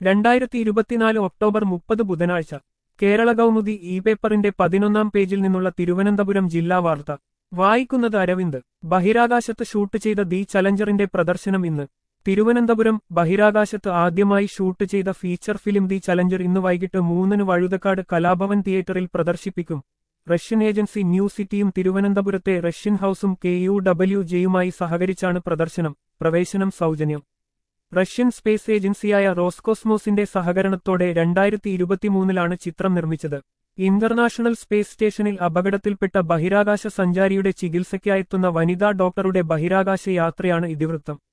രണ്ടായിരത്തി ഇരുപത്തിനാല് ഒക്ടോബർ മുപ്പത് ബുധനാഴ്ച കേരള കൗമുദി ഇ പേപ്പറിന്റെ പതിനൊന്നാം പേജിൽ നിന്നുള്ള തിരുവനന്തപുരം ജില്ലാ വാർത്ത വായിക്കുന്നത് അരവിന്ദ് ബഹിരാകാശത്ത് ഷൂട്ട് ചെയ്ത ദി ചലഞ്ചറിന്റെ പ്രദർശനം ഇന്ന് തിരുവനന്തപുരം ബഹിരാകാശത്ത് ആദ്യമായി ഷൂട്ട് ചെയ്ത ഫീച്ചർ ഫിലിം ദി ചലഞ്ചർ ഇന്ന് വൈകിട്ട് മൂന്നിന് വഴുതക്കാട് കലാഭവൻ തിയേറ്ററിൽ പ്രദർശിപ്പിക്കും റഷ്യൻ ഏജൻസി ന്യൂ സിറ്റിയും തിരുവനന്തപുരത്തെ റഷ്യൻ ഹൌസും കെ യു ഡബ്ല്യു ജെയുമായി സഹകരിച്ചാണ് പ്രദർശനം പ്രവേശനം സൗജന്യം റഷ്യൻ സ്പേസ് ഏജൻസിയായ റോസ്കോസ്മോസിന്റെ സഹകരണത്തോടെ രണ്ടായിരത്തി ഇരുപത്തിമൂന്നിലാണ് ചിത്രം നിർമ്മിച്ചത് ഇന്റർനാഷണൽ സ്പേസ് സ്റ്റേഷനിൽ അപകടത്തിൽപ്പെട്ട ബഹിരാകാശ സഞ്ചാരിയുടെ ചികിത്സയ്ക്കായെത്തുന്ന വനിതാ ഡോക്ടറുടെ ബഹിരാകാശ യാത്രയാണ് ഇതിവൃത്തം